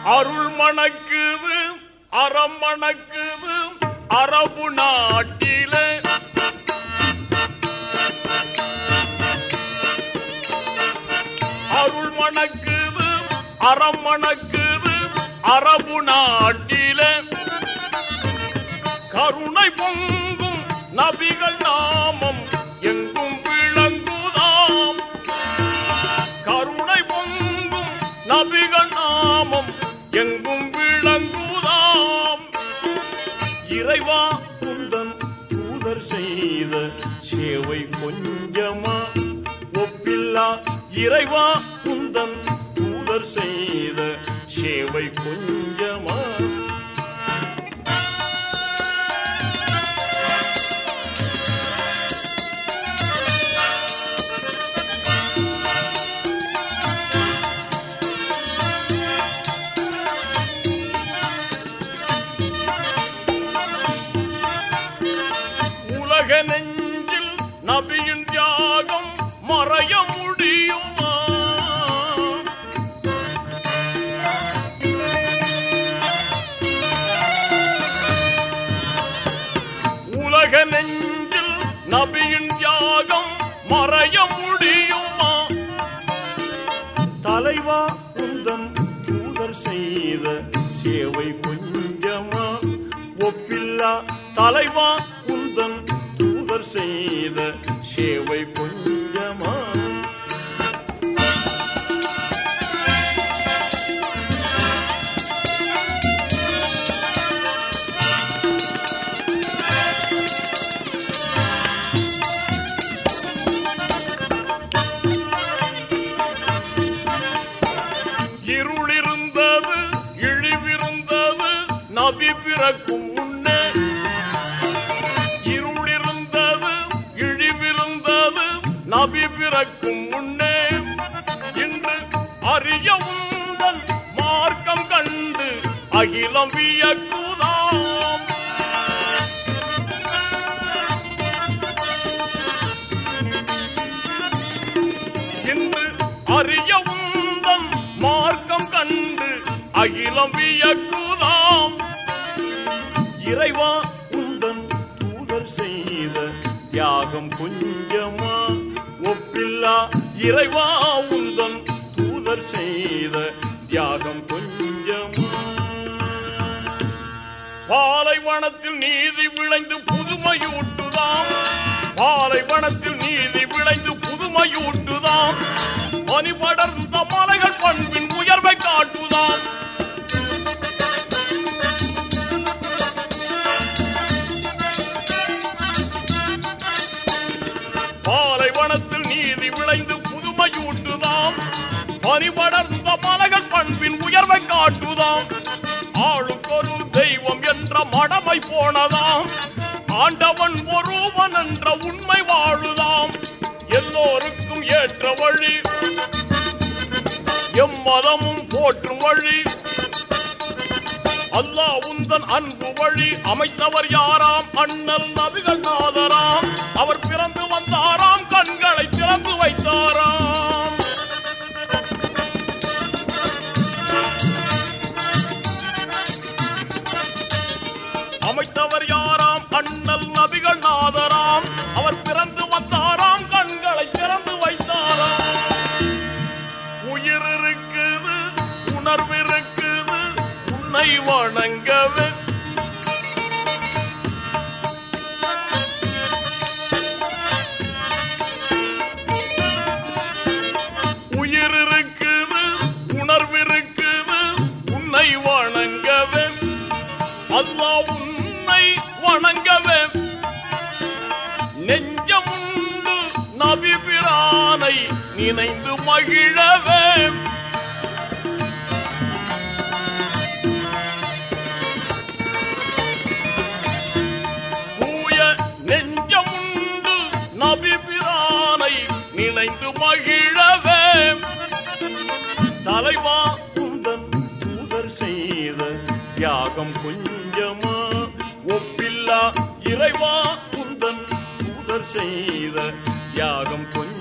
அருள் மணக்குது அறம் மணக்குது அரபு நாட்டிலே அருள் மணக்குது அறம் மணக்குது அரபு நாட்டிலே கருணை பொங்கும் நபிகள் நாமம் எங்கும் விளங்குதாம் கருணை பொங்கும் நபிகள் நாமம் எங்கும் விளங்குதாம் இறைவா குந்தன் தூதர் செய்த சேவை கொஞ்சமா ஒப்பில்லா இறைவா குந்தன் தூதர் செய்த சேவை கொஞ்சமா உலக நெஞ்சில் நபியின் தியாகம் மறைய முடியுமா உலக நெஞ்சில் நபியின் தியாகம் மறைய முடியுமா தலைவா குந்தன் தூதர் செய்த சேவை கொஞ்சமா ஒப்பில்லா தலைவா குந்தன் தூதர் செய்த சேவை கொஞ்சமா இருளிருந்தது இழிவிருந்தது நபி பிறக்கும் முன்னே இருளிருந்தது இழிவிருந்தது நபி பிறக்கும் முன்னே இன்று அறிய உந்தன் மார்க்கம் கண்டு அகிலம் வியக்குதாம் இன்று அறிய உந்தன் மார்க்கம் கண்டு அகிலம் வியக்குதாம் இறைவா உந்தன் தூதர் செய்த தியாகம் கொஞ்சமா ஒப்பில்லா இறைவா உந்தன் தூதர் செய்த தியாகம் கொஞ்சமா பாலைவனத்தில் நீதி விளைந்து புதுமையூட்டுதாம் பாலைவனத்தில் நீதி விளைந்து புதுமையூட்டுதாம் பனி படர்ந்த மலைகள் பண்பின் உயர்வை காட்டுதாம் பாலைவனத்தில் நீதி விளைந்து புதுமையூட்டுதாம் பனி படர்ந்த மலைகள் பண்பின் உயர்வை காட்டுதாம் ஆளுக்கொரு தெய்வம் என்ற மடமை போனதாம் ஆண்டவன் ஒருவன் என்ற உண்மை வாழுதாம் எல்லோருக்கும் ஏற்ற வழி எம்மதமும் போற்றும் வழி அல்லாஹ் உந்தன் அன்பு வழி அமைத்தவர் யாராம் அண்ணல் நபிகள் நாதராம் அவர் பிறந்து வந்தாராம் கண்களை திறந்து வைத்தாராம் அமைத்தவர் யாராம் அண்ணல் நபிகள் நாதராம் அவர் பிறந்து வந்தாராம் கண்களை திறந்து வைத்தாராம் உயிர் இருக்குது உணர்வு இருக்குது உன்னை வணங்கவே உயிர் இருக்குது உணர்வு இருக்குது உன்னை வணங்கவே அல்லாஹ் உன்னை வணங்கவே நெஞ்சமுண்டு நபி பிரானை நினைந்து மகிழவே தூய நெஞ்சமுண்டு நபி பிரானை நினைந்து மகிழவே தலைவா குந்தன் தூதர் செய்த தியாகம் கொஞ்சமா ஒப்பில்லா இறைவா குந்தன் தூதர் செய்த தியாகம் கொஞ்சமா